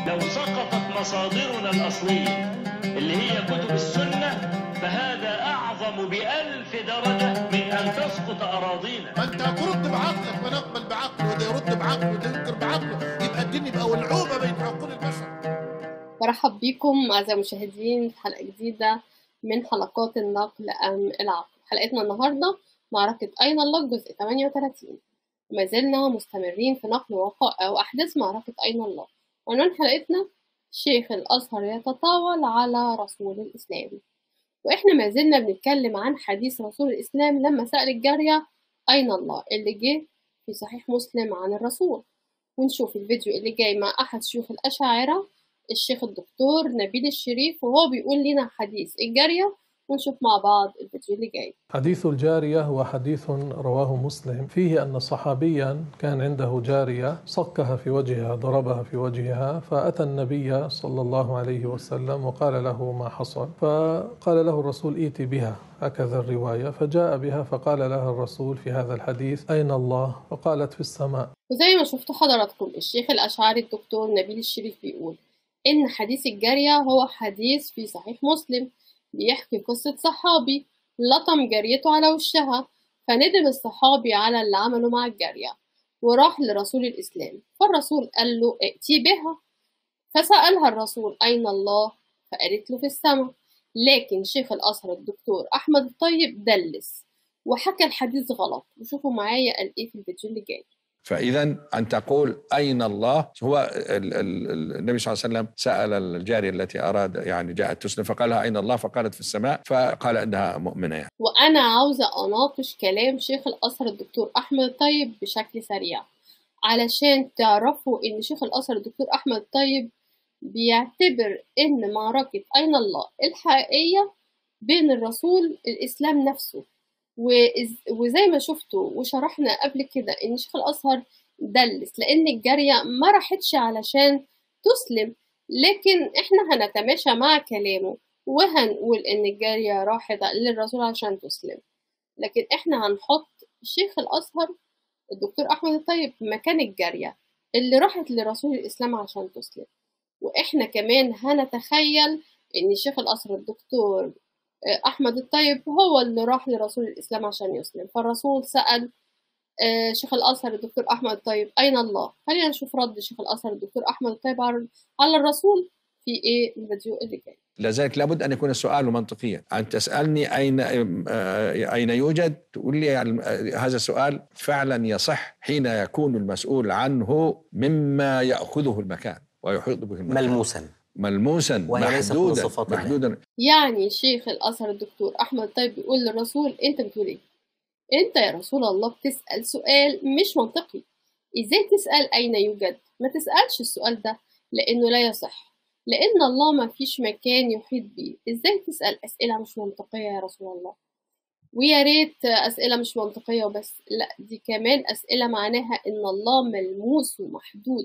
لو سقطت مصادرنا الأصلية اللي هي كتب السنة فهذا أعظم بألف درجة من أن تسقط أراضينا ما انت هترد بعقلك ما نقبل بعقله وده يرد بعقله وده ينكر بعقله يبقى الدين يبقى ولعوبه بين عقول البشر برحب بيكم أعزائي المشاهدين في حلقة جديدة من حلقات النقل أم العقل حلقتنا النهاردة معركة أين الله جزء 38 وما زلنا مستمرين في نقل وقائع وأحداث معركة أين الله عنوان حلقتنا شيخ الأزهر يتطاول على رسول الإسلام وإحنا ما زلنا بنتكلم عن حديث رسول الإسلام لما سأل الجارية أين الله اللي جه في صحيح مسلم عن الرسول ونشوف الفيديو اللي جاي مع أحد شيوخ الأشاعرة الشيخ الدكتور نبيل الشريف وهو بيقول لنا حديث الجارية ونشوف مع بعض الفيديو اللي جاي حديث الجارية هو حديث رواه مسلم فيه أن صحابيا كان عنده جارية صكها في وجهها ضربها في وجهها فأتى النبي صلى الله عليه وسلم وقال له ما حصل فقال له الرسول ائت بها هكذا الرواية فجاء بها فقال لها الرسول في هذا الحديث أين الله فقالت في السماء وزي ما شفتوا حضراتكم الشيخ الأشعري الدكتور نبيل الشريف بيقول إن حديث الجارية هو حديث في صحيح مسلم بيحكي قصة صحابي لطم جاريته على وشها فندم الصحابي على اللي عمله مع الجارية وراح لرسول الإسلام فالرسول قال له ائتي بها فسألها الرسول أين الله فقالت له في السماء لكن شيخ الأزهر الدكتور أحمد الطيب دلس وحكى الحديث غلط وشوفوا معايا قال إيه في الفيديو اللي جاي فإذا أن تقول أين الله هو ال- ال- النبي صلى الله عليه وسلم سأل الجارية التي أراد يعني جاءت تسلم فقال لها أين الله فقالت في السماء فقال إنها مؤمنة يعني. وأنا عاوزة أناقش كلام شيخ الأزهر الدكتور أحمد الطيب بشكل سريع علشان تعرفوا إن شيخ الأزهر الدكتور أحمد الطيب بيعتبر إن معركة أين الله الحقيقية بين الرسول الإسلام نفسه وإز- وزي ما شفتوا وشرحنا قبل كده إن شيخ الأزهر دلس لأن الجارية ما راحتش علشان تسلم لكن إحنا هنتماشى مع كلامه وهنقول إن الجارية راحت للرسول عشان تسلم لكن إحنا هنحط شيخ الأزهر الدكتور أحمد الطيب مكان الجارية اللي راحت لرسول الإسلام عشان تسلم وإحنا كمان هنتخيل إن شيخ الأزهر الدكتور أحمد الطيب هو اللي راح لرسول الإسلام عشان يسلم فالرسول سأل آه، شيخ الأزهر الدكتور أحمد الطيب أين الله؟ خلينا نشوف رد شيخ الأزهر الدكتور أحمد الطيب على على الرسول في إيه الفيديو اللي جاي لذلك لابد أن يكون السؤال منطقيا أن تسألني أين آه، أين يوجد تقول لي يعني آه، هذا السؤال فعلا يصح حين يكون المسؤول عنه مما يأخذه المكان ويحيط به المكان ملموسا ملموسا وهي ليست من محدودا صفات الله. محدودا يعني شيخ الأزهر الدكتور أحمد الطيب بيقول للرسول أنت بتقول إيه؟ أنت يا رسول الله بتسأل سؤال مش منطقي إزاي تسأل أين يوجد؟ ما تسألش السؤال ده لأنه لا يصح لأن الله ما فيش مكان يحيط بيه إزاي تسأل أسئلة مش منطقية يا رسول الله؟ ويا ريت أسئلة مش منطقية وبس لا دي كمان أسئلة معناها إن الله ملموس ومحدود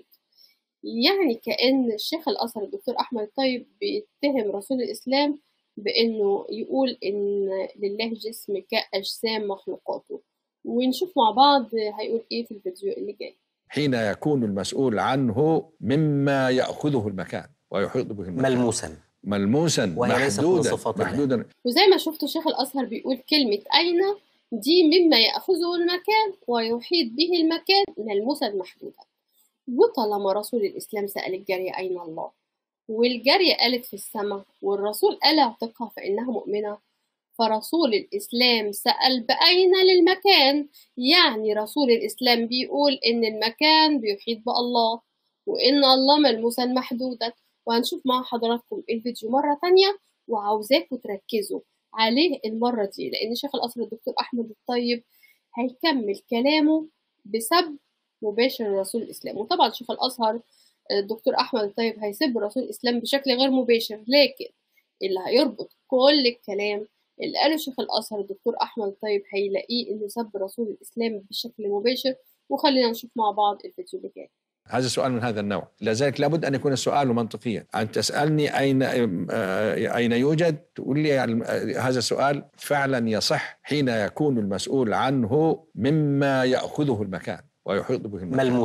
يعني كأن الشيخ الأزهر الدكتور أحمد الطيب بيتهم رسول الإسلام بأنه يقول إن لله جسم كأجسام مخلوقاته ونشوف مع بعض هيقول إيه في الفيديو اللي جاي حين يكون المسؤول عنه مما يأخذه المكان ويحيط به المكان ملموسا ملموسا وهي ليست من محدودا صفات الله. محدودا وزي ما شفتوا شيخ الأزهر بيقول كلمة أين دي مما يأخذه المكان ويحيط به المكان ملموسا محدودا وطالما رسول الإسلام سأل الجارية أين الله والجارية قالت في السماء والرسول قال اعتقها فإنها مؤمنة فرسول الإسلام سأل بأين للمكان يعني رسول الإسلام بيقول إن المكان بيحيط بالله وإن الله ملموسا محدودا وهنشوف مع حضراتكم الفيديو مرة تانية وعاوزاكم تركزوا عليه المرة دي لأن شيخ الأزهر الدكتور أحمد الطيب هيكمل كلامه بسب مباشر لرسول الإسلام وطبعا شيخ الأزهر الدكتور أحمد الطيب هيسب رسول الإسلام بشكل غير مباشر لكن اللي هيربط كل الكلام اللي قاله شيخ الأزهر الدكتور أحمد الطيب هيلاقيه إنه سب رسول الإسلام بشكل مباشر وخلينا نشوف مع بعض الفيديو اللي جاي هذا سؤال من هذا النوع لذلك لابد أن يكون السؤال منطقيا أن تسألني أين آه، أين يوجد تقول لي يعني آه، هذا السؤال فعلا يصح حين يكون المسؤول عنه مما يأخذه المكان ويحيط به المكان ملموسا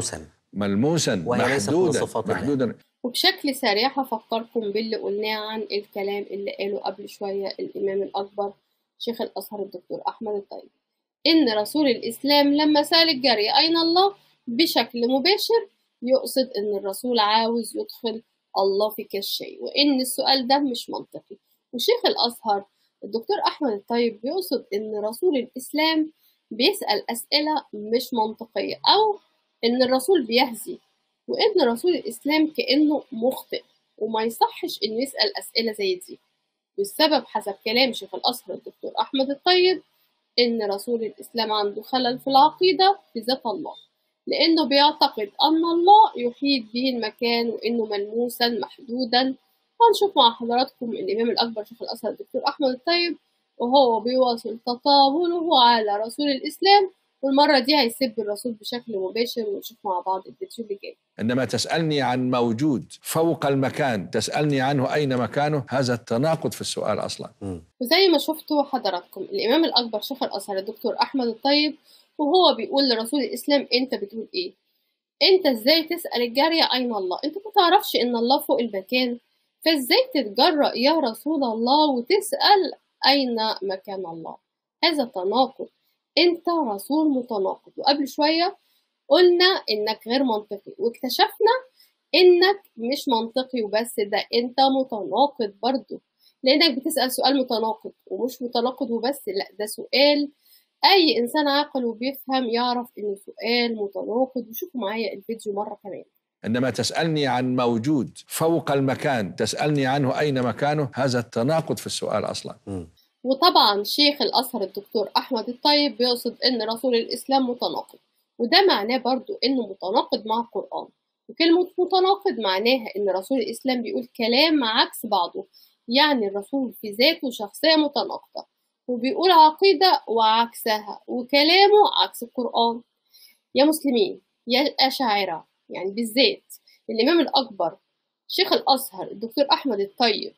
ملموسا وهي ليست من محدودا صفات الله. محدودا وبشكل سريع هفكركم باللي قلناه عن الكلام اللي قاله قبل شوية الإمام الأكبر شيخ الأزهر الدكتور أحمد الطيب إن رسول الإسلام لما سأل الجارية أين الله بشكل مباشر يقصد إن الرسول عاوز يدخل الله في كل شيء وإن السؤال ده مش منطقي وشيخ الأزهر الدكتور أحمد الطيب بيقصد إن رسول الإسلام بيسأل أسئلة مش منطقية أو إن الرسول بيهزي وإن رسول الإسلام كأنه مخطئ وما يصحش إنه يسأل أسئلة زي دي والسبب حسب كلام شيخ الأزهر الدكتور أحمد الطيب إن رسول الإسلام عنده خلل في العقيدة في ذات الله لأنه بيعتقد أن الله يحيط به المكان وإنه ملموسا محدودا هنشوف مع حضراتكم الإمام الأكبر شيخ الأزهر الدكتور أحمد الطيب وهو بيواصل تطاوله على رسول الإسلام والمرة دي هيسب الرسول بشكل مباشر ونشوف مع بعض الفيديو اللي جاي عندما تسألني عن موجود فوق المكان تسألني عنه أين مكانه هذا التناقض في السؤال أصلا مم. وزي ما شفتوا حضراتكم الإمام الأكبر شيخ الأزهر الدكتور أحمد الطيب وهو بيقول لرسول الإسلام أنت بتقول إيه؟ أنت إزاي تسأل الجارية أين الله؟ أنت ما تعرفش إن الله فوق المكان فإزاي تتجرأ يا رسول الله وتسأل أين مكان الله؟ هذا تناقض أنت رسول متناقض وقبل شوية قلنا إنك غير منطقي واكتشفنا إنك مش منطقي وبس ده أنت متناقض برضه لأنك بتسأل سؤال متناقض ومش متناقض وبس لأ ده سؤال أي إنسان عاقل وبيفهم يعرف إنه سؤال متناقض وشوفوا معايا الفيديو مرة كمان عندما تسألني عن موجود فوق المكان تسألني عنه أين مكانه هذا التناقض في السؤال أصلا مم. وطبعا شيخ الأزهر الدكتور أحمد الطيب بيقصد إن رسول الإسلام متناقض وده معناه برضو إنه متناقض مع القرآن وكلمة متناقض معناها إن رسول الإسلام بيقول كلام عكس بعضه يعني الرسول في ذاته شخصية متناقضة وبيقول عقيدة وعكسها وكلامه عكس القرآن يا مسلمين يا أشاعرة يعني بالذات الإمام الأكبر شيخ الأزهر الدكتور أحمد الطيب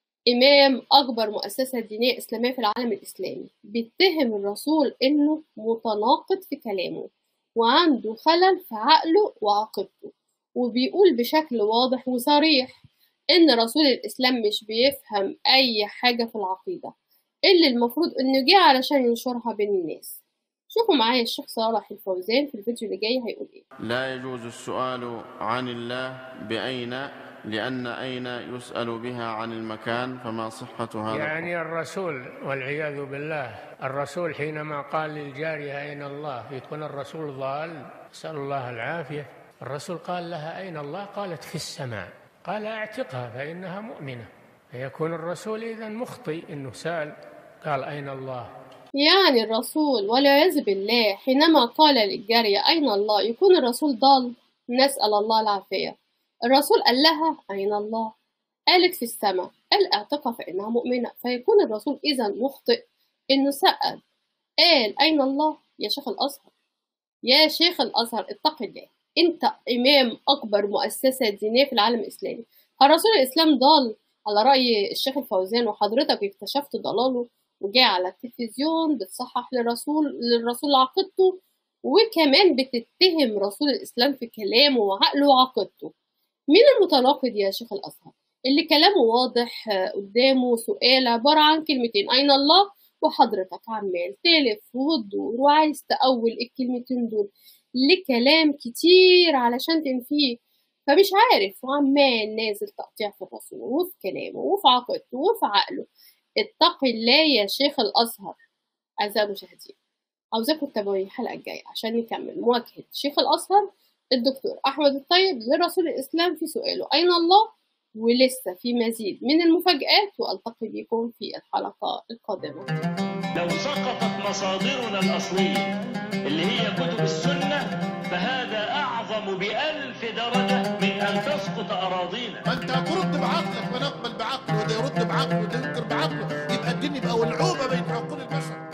إمام أكبر مؤسسة دينية إسلامية في العالم الإسلامي بيتهم الرسول إنه متناقض في كلامه وعنده خلل في عقله وعقيدته وبيقول بشكل واضح وصريح إن رسول الإسلام مش بيفهم أي حاجة في العقيدة اللي المفروض إنه جه علشان ينشرها بين الناس شوفوا معايا الشيخ صالح الفوزان في الفيديو اللي جاي هيقول إيه لا يجوز السؤال عن الله بأين لأن أين يسأل بها عن المكان فما صحة هذا يعني الرسول والعياذ بالله الرسول حينما قال للجارية أين الله يكون الرسول ضال نسأل الله العافية الرسول قال لها أين الله قالت في السماء قال اعتقها فإنها مؤمنة فيكون الرسول إذا مخطئ إنه سأل قال أين الله يعني الرسول والعياذ بالله حينما قال للجارية أين الله يكون الرسول ضال نسأل الله العافية الرسول قال لها أين الله قالت في السماء قال اعتقها فإنها مؤمنة فيكون الرسول إذا مخطئ إنه سأل قال أين الله يا شيخ الأزهر يا شيخ الأزهر اتق الله أنت إمام أكبر مؤسسة دينية في العالم الإسلامي هل رسول الإسلام ضال على رأي الشيخ الفوزان وحضرتك اكتشفت ضلاله وجاي على التلفزيون بتصحح للرسول للرسول عقيدته وكمان بتتهم رسول الإسلام في كلامه وعقله وعقيدته مين المتناقض يا شيخ الأزهر اللي كلامه واضح آه، قدامه سؤال عبارة عن كلمتين أين الله وحضرتك عمال تلف وتدور وعايز تأول الكلمتين دول لكلام كتير علشان تنفيه فمش عارف وعمال نازل تقطيع في الرسول وفي كلامه وفي عقيدته وفي عقله اتق الله يا شيخ الأزهر أعزائي المشاهدين عاوزاكم تتابعوني الحلقة الجاية عشان نكمل مواجهة شيخ الأزهر الدكتور أحمد الطيب لرسول الإسلام في سؤاله أين الله ولسه في مزيد من المفاجآت وألتقي بكم في الحلقة القادمة لو سقطت مصادرنا الأصلية اللي هي كتب السنة فهذا أعظم بألف درجة من أن تسقط أراضينا ما انت هترد بعقلك ما نقبل بعقله وده يرد بعقله وده ينكر بعقله يبقى الدين يبقى ولعوبه بين عقول البشر